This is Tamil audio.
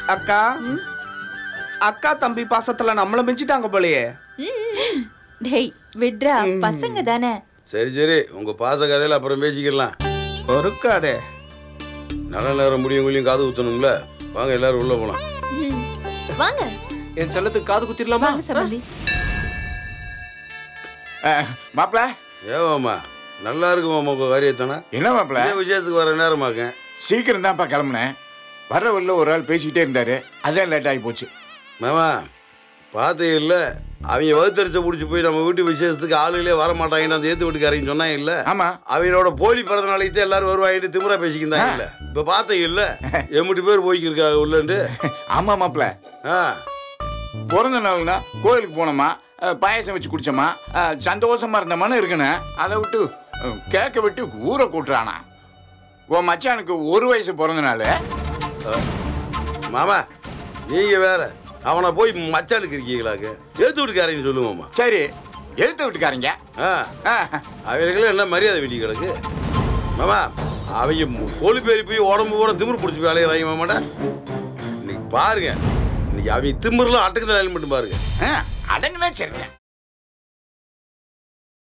அக்கா அக்கா தம்பி பாசத்துல நம்மள மிஞ்சிட்டாங்க போலயே டேய் விட்ரா பசங்க தானே சரி சரி உங்க பாச கதையில அப்புறம் பேசிக்கலாம் பொறுக்காதே நல்ல நேரம் முடியவங்களையும் காது ஊத்தணும்ல வாங்க எல்லாரும் உள்ள போலாம் ம். வாங்க என் செல்லத்துக்கு காது குத்திரலாமா வாங்க சம்பந்தி மாப்பிள ஏவாமா நல்லா இருக்குமாம்மா உங்க காரியத்தானே என்ன மாப்பிள இதே விஷயத்துக்கு வர நேரமாக்கேன் சீக்கிரம் தான்ப்பா கிளம்புனேன் வர்ற வழியில ஒரு ஆள் பேசிக்கிட்டே இருந்தாரு அதான் லேட் ஆகி போச்சு மாமா பார்த்தே இல்ல அவங்க வகுத்தரிச்ச பிடிச்சி போய் நம்ம வீட்டு விசேஷத்துக்கு ஆளுகளே வர மாட்டாங்கன்னு அந்த ஏத்து வீட்டுக்காரங்க சொன்னாங்க இல்ல ஆமா அவனோட போலி பிறந்த நாளைக்கு தான் எல்லாரும் வருவாங்கன்னு திமிரா பேசிக்கிந்தாங்க இல்ல இப்ப பார்த்தே இல்ல எம்பிட்டு பேர் போய்க்கிருக்காங்க உள்ளண்டு ஆமா மாப்பிள ஆ பிறந்த நாள்னா கோயிலுக்கு போனோமா அஹ், பாயாசம் வச்சு குடிச்சோமா அஹ், சந்தோஷமா இருந்தோமான்னு இருக்கணும் அதை விட்டு அஹ், கேக்க விட்டு ஊரை கூட்டுறானா உன் மச்சானுக்கு ஒரு வயசு பிறந்த நாள் மாமா நீங்க வேற அவனை போய் மச்சானுக்கு இருக்கீங்களாக்கு ஏத்து வீட்டுக்காரங்க சொல்லுவோம்மா சரி எழுத்து விட்டுக்காரங்க ஆ அவங்களுக்கெல்லாம் என்ன மரியாதை வேண்டி கிடக்கு மாமா அவங்க கோழி பேரி போய் உடம்பு பூரா திமிரு பிடிச்சி வேலையை மாமாடா இன்னைக்கு பாருங்க இன்னைக்கு அவங்க திமிரெலாம் அட்டுக்கு தான் மட்டும் பாருங்க அடங்குனா சரிங்க